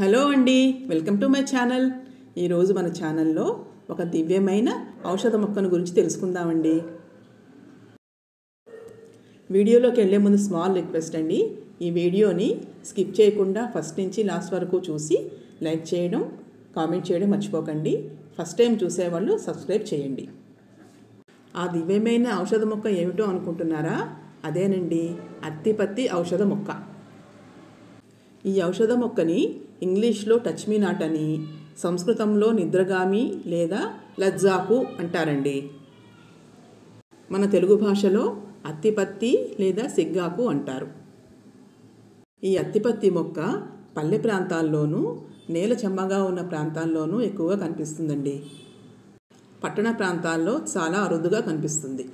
hello అండి welcome to my channel ఈరోజు మన ఛానల్లో ఒక దివ్యమైన ఔషధ మొక్కను గురించి తెలుసుకుందామండి వీడియోలోకి వెళ్ళే ముందు స్మాల్ రిక్వెస్ట్ అండి ఈ వీడియోని స్కిప్ చేయకుండా ఫస్ట్ నుంచి లాస్ట్ వరకు చూసి లైక్ చేయడం కామెంట్ చేయడం మర్చిపోకండి ఫస్ట్ టైం చూసేవాళ్ళు సబ్స్క్రైబ్ చేయండి ఆ దివ్యమైన ఔషధ మొక్క ఏమిటో అనుకుంటున్నారా అదేనండి అత్తిపత్తి ఔషధ మొక్క ఈ ఔషధ మొక్కని ఇంగ్లీష్లో టచ్ మీ నాట్ అని సంస్కృతంలో నిద్రగామి లేదా లజ్జాకు అంటారండి మన తెలుగు భాషలో అత్తిపత్తి లేదా సిగ్గాకు అంటారు ఈ అత్తిపత్తి మొక్క పల్లె ప్రాంతాల్లోనూ నేల చెమ్మగా ఉన్న ప్రాంతాల్లోనూ ఎక్కువగా కనిపిస్తుందండి పట్టణ ప్రాంతాల్లో చాలా అరుదుగా కనిపిస్తుంది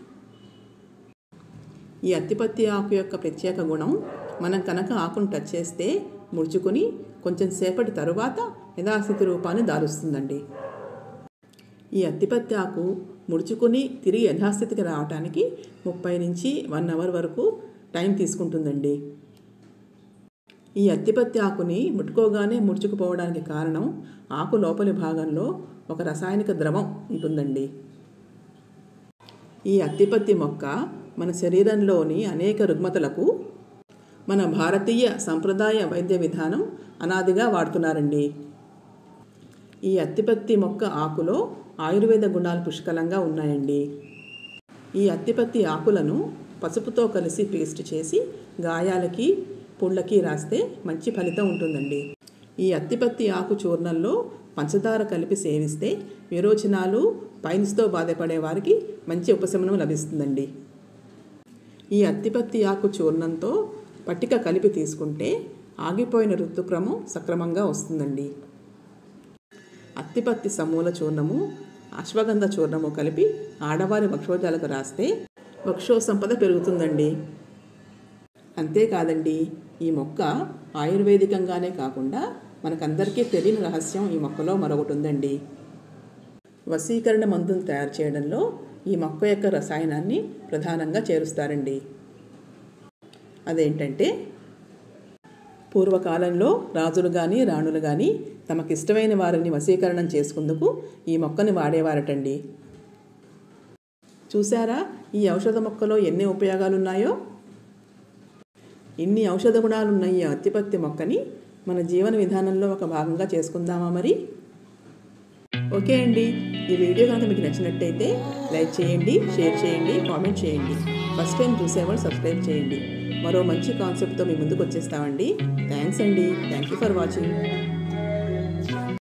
ఈ అత్తిపత్తి ఆకు యొక్క ప్రత్యేక గుణం మనం కనుక ఆకును టచ్ చేస్తే ముడుచుకుని కొంచెం సేపటి తరువాత యథాస్థితి రూపాన్ని దారుస్తుందండి ఈ అత్తిపత్తి ఆకు ముడుచుకుని తిరిగి యథాస్థితికి రావడానికి ముప్పై నుంచి వన్ అవర్ వరకు టైం తీసుకుంటుందండి ఈ అత్తిపత్తి ఆకుని ముట్టుకోగానే ముడుచుకుపోవడానికి కారణం ఆకు లోపలి భాగంలో ఒక రసాయనిక ద్రవం ఉంటుందండి ఈ అత్తిపత్తి మొక్క మన శరీరంలోని అనేక రుగ్మతలకు మన భారతీయ సంప్రదాయ వైద్య విధానం అనాదిగా వాడుతున్నారండి ఈ అత్తిపత్తి మొక్క ఆకులో ఆయుర్వేద గుణాలు పుష్కలంగా ఉన్నాయండి ఈ అత్తిపత్తి ఆకులను పసుపుతో కలిసి పేస్ట్ చేసి గాయాలకి పుళ్ళకి రాస్తే మంచి ఫలితం ఉంటుందండి ఈ అత్తిపత్తి ఆకు చూర్ణంలో పంచదార కలిపి సేవిస్తే విరోచనాలు పైన్స్తో బాధపడే వారికి మంచి ఉపశమనం లభిస్తుందండి ఈ అత్తిపత్తి ఆకు చూర్ణంతో పట్టిక కలిపి తీసుకుంటే ఆగిపోయిన ఋతుక్రమం సక్రమంగా వస్తుందండి అత్తిపత్తి సమూల చూర్ణము అశ్వగంధ చూర్ణము కలిపి ఆడవారి వక్షోజాలకు రాస్తే వక్షో సంపద పెరుగుతుందండి అంతేకాదండి ఈ మొక్క ఆయుర్వేదికంగానే కాకుండా మనకందరికీ తెలియని రహస్యం ఈ మొక్కలో మరొకటి ఉందండి వశీకరణ మందును తయారు చేయడంలో ఈ మొక్క యొక్క రసాయనాన్ని ప్రధానంగా చేరుస్తారండి అదేంటంటే పూర్వకాలంలో రాజులు కానీ రాణులు కానీ తమకిష్టమైన వారిని వశీకరణం చేసుకుందుకు ఈ మొక్కని వాడేవారటండి చూసారా ఈ ఔషధ మొక్కలో ఎన్ని ఉపయోగాలు ఉన్నాయో ఇన్ని ఔషధ గుణాలున్న ఈ అత్తిపత్తి మొక్కని మన జీవన విధానంలో ఒక భాగంగా చేసుకుందామా మరి ఓకే అండి ఈ వీడియో కనుక మీకు నచ్చినట్టయితే లైక్ చేయండి షేర్ చేయండి కామెంట్ చేయండి ఫస్ట్ టైం చూసేవాళ్ళు సబ్స్క్రైబ్ చేయండి మరో మంచి కాన్సెప్ట్తో మీ ముందుకు వచ్చేస్తామండి థ్యాంక్స్ అండి థ్యాంక్ యూ ఫర్ వాచింగ్